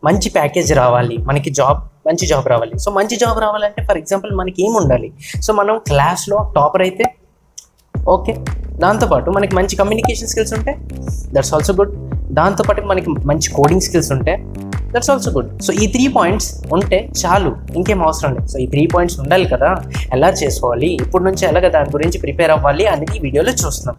మంచి ప్యాకేజ్ రావాలి మనకి జాబ్ మంచి జాబ్ రావాలి సో మంచి జాబ్ రావాలంటే ఫర్ ఎగ్జాంపుల్ మనకి ఏం ఉండాలి సో మనం క్లాస్లో టాపర్ అయితే ఓకే దాంతోపాటు మనకి మంచి కమ్యూనికేషన్ స్కిల్స్ ఉంటే దట్స్ ఆల్సో గుడ్ దాంతోపాటు మనకి మంచి కోడింగ్ స్కిల్స్ ఉంటే దట్స్ ఆల్సో గుడ్ సో ఈ త్రీ పాయింట్స్ ఉంటే చాలు ఇంకేం అవసరం లేదు సో ఈ త్రీ పాయింట్స్ ఉండాలి కదా ఎలా చేసుకోవాలి ఇప్పటి నుంచి ఎలాగ దాని గురించి ప్రిపేర్ అవ్వాలి అనేది ఈ వీడియోలో చూస్తున్నాం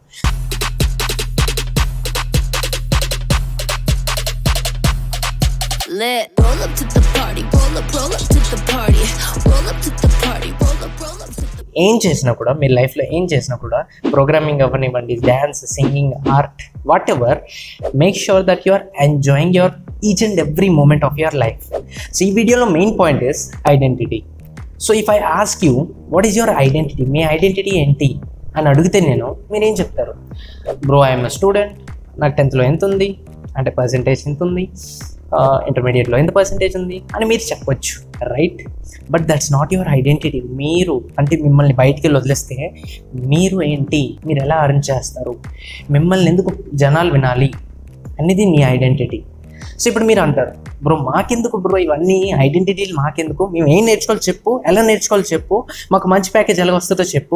Lit. Roll up to the party. Roll up, roll up to the party. Roll up to the party. Roll up, roll up to the ఏం చేసినా కూడా మీ లైఫ్లో ఏం చేసినా కూడా ప్రోగ్రామింగ్ అవ్వనివ్వండి dance singing art whatever make sure that you are enjoying your each and every moment of your life so ఈ వీడియోలో main point is identity so if I ask you what is your identity మీ identity ఏంటి అని అడిగితే నేను మీరేం చెప్తారు bro I'm student నాకు టెన్త్లో ఎంత ఉంది అంటే పర్సంటేజ్ ఎంత ఉంది ఇంటర్మీడియట్లో ఎంత పర్సంటేజ్ ఉంది అని మీరు చెప్పొచ్చు right but that's not your identity మీరు అంటే మిమ్మల్ని బయటికి వెళ్ళి వదిలేస్తే మీరు ఏంటి మీరు ఎలా అర్న్ చేస్తారు మిమ్మల్ని ఎందుకు జనాలు వినాలి అనేది మీ ఐడెంటిటీ సో ఇప్పుడు మీరు అంటారు బ్రో మాకెందుకు బ్రో ఇవన్నీ ఐడెంటిటీలు మాకెందుకు మేము ఏం నేర్చుకోవాలి చెప్పు ఎలా నేర్చుకోవాలి చెప్పు మాకు మంచి ప్యాకేజ్ ఎలా వస్తుందో చెప్పు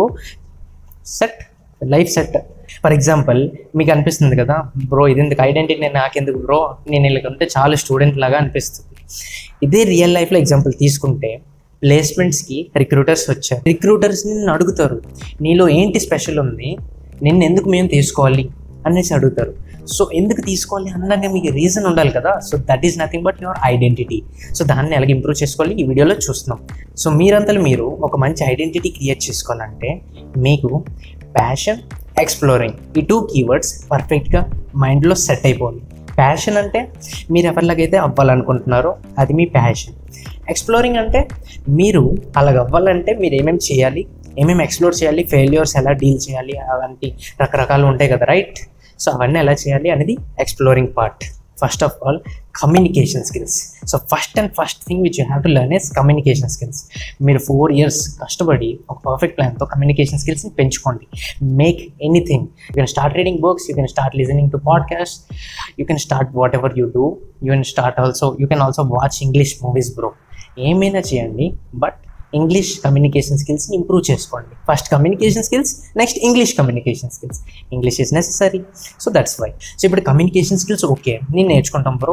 set life set for example మీకు అనిపిస్తుంది కదా బ్రో ఇది ఎందుకు ఐడెంటిటీ నేను నాకెందుకు బ్రో నేను వీళ్ళకంటే చాలా స్టూడెంట్ లాగా అనిపిస్తుంది ఇదే రియల్ లైఫ్లో ఎగ్జాంపుల్ తీసుకుంటే ప్లేస్మెంట్స్కి రిక్రూటర్స్ వచ్చారు రిక్రూటర్స్ నిన్ను అడుగుతారు నీలో ఏంటి స్పెషల్ ఉంది నిన్ను ఎందుకు మేము తీసుకోవాలి అనేసి అడుగుతారు సో ఎందుకు తీసుకోవాలి అనడానికి మీకు రీజన్ ఉండాలి కదా so that is nothing but your identity so దాన్ని ఎలాగ ఇంప్రూవ్ చేసుకోవాలి ఈ వీడియోలో చూస్తున్నాం సో మీరంతలో మీరు ఒక మంచి ఐడెంటిటీ క్రియేట్ చేసుకోవాలంటే మీకు ప్యాషన్ ఎక్స్ప్లోరింగ్ ఈ టూ కీవర్డ్స్ పర్ఫెక్ట్గా మైండ్లో సెట్ అయిపోవాలి ప్యాషన్ అంటే మీరు ఎవరిలాగైతే అవ్వాలనుకుంటున్నారో అది మీ ప్యాషన్ ఎక్స్ప్లోరింగ్ అంటే మీరు అలాగ అవ్వాలంటే మీరు ఏమేమి చేయాలి ఏమేమి ఎక్స్ప్లోర్ చేయాలి ఫెయిల్యూర్స్ ఎలా డీల్ చేయాలి అలాంటి రకరకాలు ఉంటాయి కదా రైట్ సో అవన్నీ ఎలా చేయాలి అనేది exploring part first of all communication skills so first and first thing which you have to learn is communication skills మీరు ఫోర్ ఇయర్స్ కష్టపడి ఒక పర్ఫెక్ట్ ప్లాన్తో కమ్యూనికేషన్ స్కిల్స్ని పెంచుకోండి make anything you can start reading books you can start listening to podcast you can start whatever you do you can start also you can also watch English movies bro ఏమైనా చేయండి but English communication స్కిల్స్ని improve చేసుకోండి first communication skills next English communication skills English is necessary so that's why so ఇప్పుడు communication skills okay నేను నేర్చుకుంటాం bro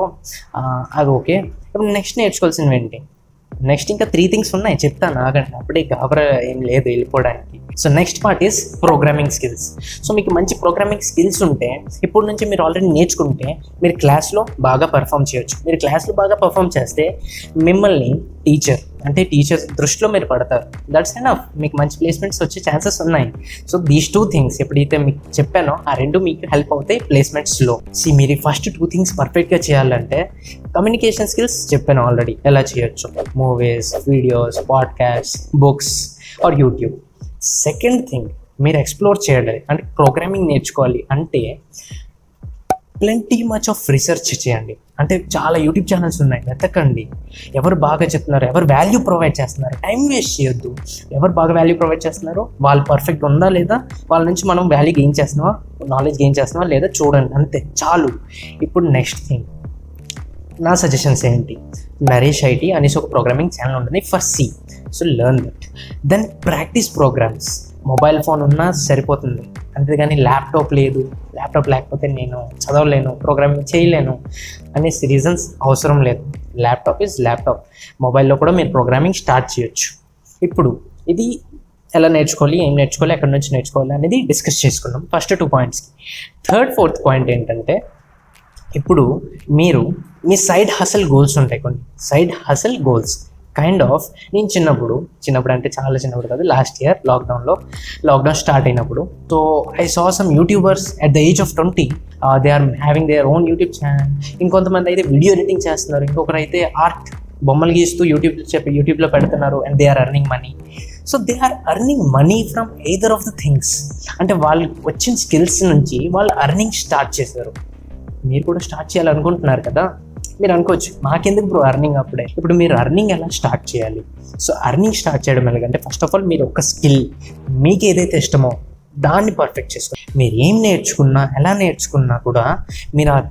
అది okay ఇప్పుడు next నేర్చుకోవాల్సినవి ఏంటి నెక్స్ట్ ఇంకా త్రీ థింగ్స్ ఉన్నాయి చెప్తాను ఆగండి అప్పుడే గాబరా ఏం లేదు వెళ్ళిపోవడానికి so next part is programming skills so మీకు మంచి ప్రోగ్రామింగ్ స్కిల్స్ ఉంటే ఇప్పుడు నుంచి మీరు ఆల్రెడీ నేర్చుకుంటే మీరు క్లాస్లో బాగా పర్ఫామ్ చేయొచ్చు మీరు క్లాస్లో బాగా పర్ఫామ్ చేస్తే మిమ్మల్ని టీచర్ అంటే టీచర్స్ దృష్టిలో మీరు పడతారు దట్స్ ఎనఫ్ మీకు మంచి ప్లేస్మెంట్స్ వచ్చే ఛాన్సెస్ ఉన్నాయి సో దీస్ టూ థింగ్స్ ఎప్పుడైతే మీకు చెప్పానో ఆ రెండు మీకు హెల్ప్ అవుతాయి ప్లేస్మెంట్స్లో సి మీరు ఫస్ట్ టూ థింగ్స్ పర్ఫెక్ట్గా చేయాలంటే కమ్యూనికేషన్ స్కిల్స్ చెప్పాను ఆల్రెడీ ఎలా చేయొచ్చు movies videos podcast books or YouTube second thing మీరు ఎక్స్ప్లోర్ చేయాలి అంటే ప్రోగ్రామింగ్ నేర్చుకోవాలి అంటే ప్లెంటీ మచ్ ఆఫ్ రీసెర్చ్ చేయండి అంటే చాలా యూట్యూబ్ ఛానల్స్ ఉన్నాయి వెతకండి ఎవరు బాగా చెప్తున్నారు ఎవరు వాల్యూ ప్రొవైడ్ చేస్తున్నారు టైం వేస్ట్ చేయొద్దు ఎవరు బాగా వాల్యూ ప్రొవైడ్ చేస్తున్నారో వాళ్ళు పర్ఫెక్ట్ ఉందా లేదా వాళ్ళ నుంచి మనం వాల్యూ గెయిన్ చేస్తున్నావా నాలెడ్జ్ గెయిన్ చేస్తున్నావా లేదా చూడండి అంతే చాలు ఇప్పుడు నెక్స్ట్ థింగ్ నా సజెషన్స్ ఏంటి నరేష్ ఐటీ అనేసి ఒక ప్రోగ్రామింగ్ ఛానల్ ఉంటుంది for C so learn that then practice programs mobile phone ఉన్నా సరిపోతుంది అంతేగాని ల్యాప్టాప్ లేదు ల్యాప్టాప్ లేకపోతే నేను చదవలేను ప్రోగ్రామింగ్ చేయలేను అనేసి రీజన్స్ అవసరం లేదు ల్యాప్టాప్ ఇస్ ల్యాప్టాప్ మొబైల్లో కూడా మీరు ప్రోగ్రామింగ్ స్టార్ట్ చేయొచ్చు ఇప్పుడు ఇది ఎలా నేర్చుకోవాలి ఏం నేర్చుకోవాలి ఎక్కడి నుంచి నేర్చుకోవాలి అనేది డిస్కస్ చేసుకున్నాం ఫస్ట్ టూ పాయింట్స్కి థర్డ్ ఫోర్త్ పాయింట్ ఏంటంటే ఇప్పుడు మీరు మీ సైడ్ హసల్ గోల్స్ ఉంటాయి కొన్ని side hustle goals kind of నేను చిన్నప్పుడు చిన్నప్పుడు అంటే చాలా చిన్నప్పుడు కాదు లాస్ట్ ఇయర్ లాక్డౌన్లో లాక్డౌన్ స్టార్ట్ అయినప్పుడు so I saw some YouTubers at the age of twenty they are having their own YouTube channel ఇంకొంతమంది అయితే వీడియో ఎడిటింగ్ చేస్తున్నారు ఇంకొకరు అయితే ఆర్ట్ బొమ్మలు గీస్తూ యూట్యూబ్ చెప్పి యూట్యూబ్లో పెడుతున్నారు and they are earning money so they are earning money from either of the things అంటే వాళ్ళు వచ్చిన స్కిల్స్ నుంచి వాళ్ళు అర్నింగ్ స్టార్ట్ చేశారు మీరు కూడా స్టార్ట్ చేయాలనుకుంటున్నారు కదా మీరు అనుకోవచ్చు మాకెందుకు బ్రో అర్నింగ్ అప్పుడే ఇప్పుడు మీరు అర్నింగ్ ఎలా స్టార్ట్ చేయాలి సో అర్నింగ్ స్టార్ట్ చేయడం ఎలాగంటే ఫస్ట్ ఆఫ్ ఆల్ మీరు ఒక స్కిల్ మీకు ఏదైతే ఇష్టమో దాన్ని పర్ఫెక్ట్ చేసుకోండి మీరు ఏం నేర్చుకున్నా ఎలా నేర్చుకున్నా కూడా మీరు ఆ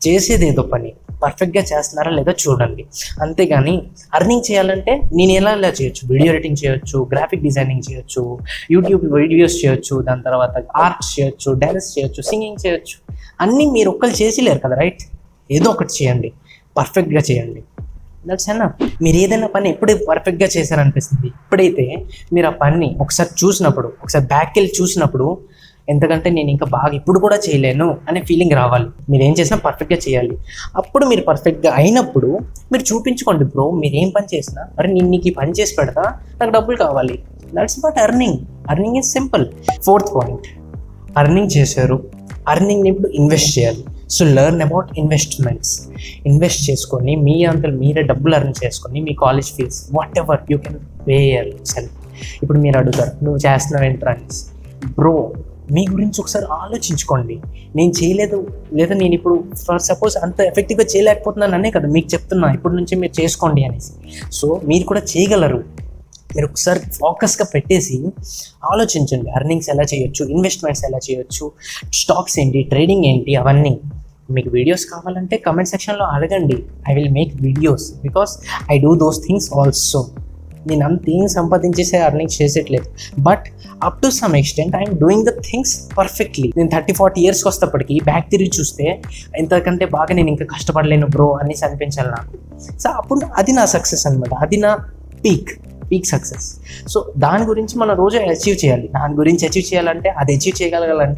చేసేది ఏదో పని పర్ఫెక్ట్గా చేస్తున్నారా లేదో చూడండి అంతేగాని అర్నింగ్ చేయాలంటే నేను ఎలా ఎలా చేయొచ్చు వీడియో ఎడిటింగ్ చేయొచ్చు గ్రాఫిక్ డిజైనింగ్ చేయొచ్చు యూట్యూబ్ వీడియోస్ చేయొచ్చు దాని తర్వాత ఆర్ట్ చేయొచ్చు డ్యాన్స్ చేయొచ్చు సింగింగ్ చేయొచ్చు అన్నీ మీరు ఒక్కరు చేసిలేరు కదా రైట్ ఏదో ఒకటి చేయండి పర్ఫెక్ట్గా చేయండి దట్స్ అన్న మీరు ఏదైనా పని ఎప్పుడు పర్ఫెక్ట్గా చేశారనిపిస్తుంది ఎప్పుడైతే మీరు ఆ పని ఒకసారి చూసినప్పుడు ఒకసారి బ్యాక్ వెళ్ళి చూసినప్పుడు ఎందుకంటే నేను ఇంకా బాగా ఇప్పుడు కూడా చేయలేను అనే ఫీలింగ్ రావాలి మీరు ఏం చేసినా పర్ఫెక్ట్గా చేయాలి అప్పుడు మీరు పర్ఫెక్ట్గా అయినప్పుడు మీరు చూపించుకోండి బ్రో మీరు ఏం పని చేసినా అరే నేను నీకు ఈ పని చేసి పెడతా నాకు డబ్బులు కావాలి that's not earning earning is simple fourth point earning చేశారు అర్నింగ్ని ఇప్పుడు ఇన్వెస్ట్ చేయాలి so learn about investments invest చేసుకొని మీ అంతలు మీరే డబ్బులు అర్న్ చేసుకొని మీ college fees whatever you can pay yourself ఇప్పుడు మీరు అడుగుతారు నువ్వు చేస్తున్నావు ఎంట్రన్స్ బ్రో మీ గురించి ఒకసారి ఆలోచించుకోండి నేను చేయలేదు లేదా నేను ఇప్పుడు ఫర్ సపోజ్ అంత ఎఫెక్టివ్గా చేయలేకపోతున్నాను అనే కదా మీకు చెప్తున్నా ఇప్పటి నుంచి మీరు చేసుకోండి అనేసి సో మీరు కూడా చేయగలరు మీరు ఒకసారి ఫోకస్గా పెట్టేసి ఆలోచించండి అర్నింగ్స్ ఎలా చేయొచ్చు ఇన్వెస్ట్మెంట్స్ ఎలా చేయొచ్చు స్టాక్స్ ఏంటి ట్రేడింగ్ ఏంటి అవన్నీ మీకు వీడియోస్ కావాలంటే కమెంట్ సెక్షన్లో అడగండి I will make videos because I do those things also నేను అంత ఏం సంపాదించేసే అర్నింగ్ చేసేట్లేదు but up to some extent I'm doing the things perfectly నేను థర్టీ ఫార్టీ ఇయర్స్కి వస్తేప్పటికి బ్యాక్ తిరిగి చూస్తే ఇంతకంటే బాగా నేను ఇంకా కష్టపడలేను బ్రో అనేసి అనిపించాలి నాకు సో అప్పుడు అది నా సక్సెస్ అనమాట అది నా పీక్ పీక్ సక్సెస్ సో దాని గురించి మనం రోజు అచీవ్ చేయాలి దాని గురించి అచీవ్ చేయాలంటే అది అచీవ్ చేయగలగాలంటే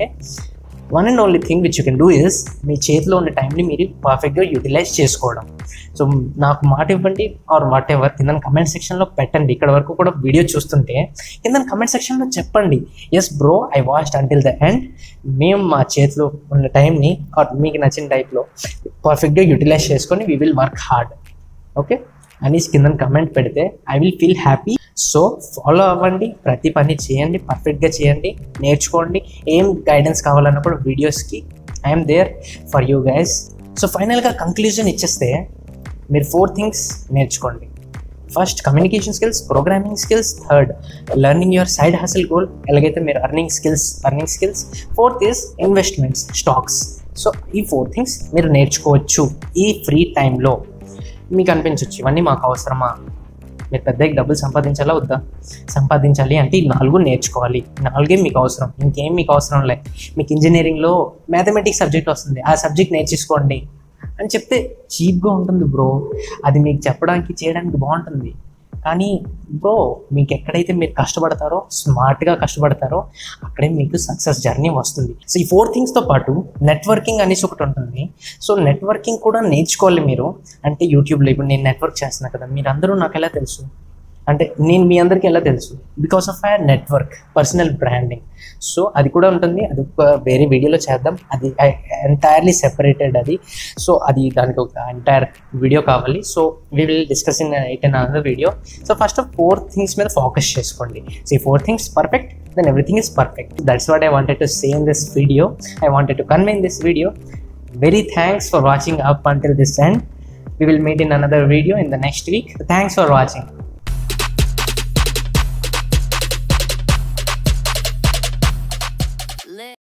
one and only thing which you can do is మీ చేతిలో ఉన్న టైంని మీరు పర్ఫెక్ట్గా యూటిలైజ్ చేసుకోవడం సో నాకు మాట ఇవ్వండి ఆర్ వాట్ ఎవర్ కింద కమెంట్ సెక్షన్లో పెట్టండి ఇక్కడ వరకు కూడా వీడియో చూస్తుంటే కింద కమెంట్ సెక్షన్లో చెప్పండి yes bro I watched until the end మేము మా చేతిలో ఉన్న టైంని ఆర్ మీకు నచ్చిన టైప్లో పర్ఫెక్ట్గా యూటిలైజ్ చేసుకొని we will work hard okay అనేసి కింద కమెంట్ పెడితే I will feel happy so follow అవ్వండి ప్రతి పని చేయండి పర్ఫెక్ట్గా చేయండి నేర్చుకోండి ఏం గైడెన్స్ కావాలన్నా కూడా వీడియోస్కి I'm there for you guys so ఫైనల్గా కంక్లూజన్ ఇచ్చేస్తే మీరు ఫోర్ థింగ్స్ నేర్చుకోండి first communication skills programming skills third learning your side hustle goal ఎలాగైతే మీరు earning skills earning skills fourth is investments stocks so ఈ ఫోర్ థింగ్స్ మీరు నేర్చుకోవచ్చు ఈ ఫ్రీ టైంలో మీకు అనిపించవచ్చు ఇవన్నీ మాకు అవసరమా మీరు పెద్దకి డబ్బులు సంపాదించాలా వద్దా సంపాదించాలి అంటే ఈ నాలుగు నేర్చుకోవాలి ఈ నాలుగే మీకు అవసరం ఇంకేం మీకు అవసరం లే మీకు ఇంజనీరింగ్లో మ్యాథమెటిక్స్ సబ్జెక్ట్ వస్తుంది ఆ సబ్జెక్ట్ నేర్చేసుకోండి అని చెప్తే చీప్గా ఉంటుంది బ్రో అది మీకు చెప్పడానికి చేయడానికి బాగుంటుంది కానీ బ్రో మీకు ఎక్కడైతే మీరు కష్టపడతారో స్మార్ట్గా కష్టపడతారో అక్కడే మీకు సక్సెస్ జర్నీ వస్తుంది సో ఈ ఫోర్ థింగ్స్తో పాటు నెట్వర్కింగ్ అనేసి ఒకటి ఉంటుంది సో నెట్వర్కింగ్ కూడా నేర్చుకోవాలి మీరు అంటే యూట్యూబ్లో ఇప్పుడు నేను నెట్వర్క్ చేస్తున్నా కదా మీరు అందరూ నాకు ఎలా తెలుసు అంటే నేను మీ అందరికీ ఎలా తెలుసు because of I network personal branding so అది కూడా ఉంటుంది అది ఒక వేరే వీడియోలో చేద్దాం అది ఎంటైర్లీ సెపరేటెడ్ అది సో అది దానికి ఒక ఎంటైర్ వీడియో కావాలి so we will discuss in eight and another video so first of four things మీద ఫోకస్ చేసుకోండి సో ఈ four things perfect then everything is perfect that's what I wanted to say in this video I wanted to convey in this video very thanks for watching up until this end we will meet in another video in the next week thanks for watching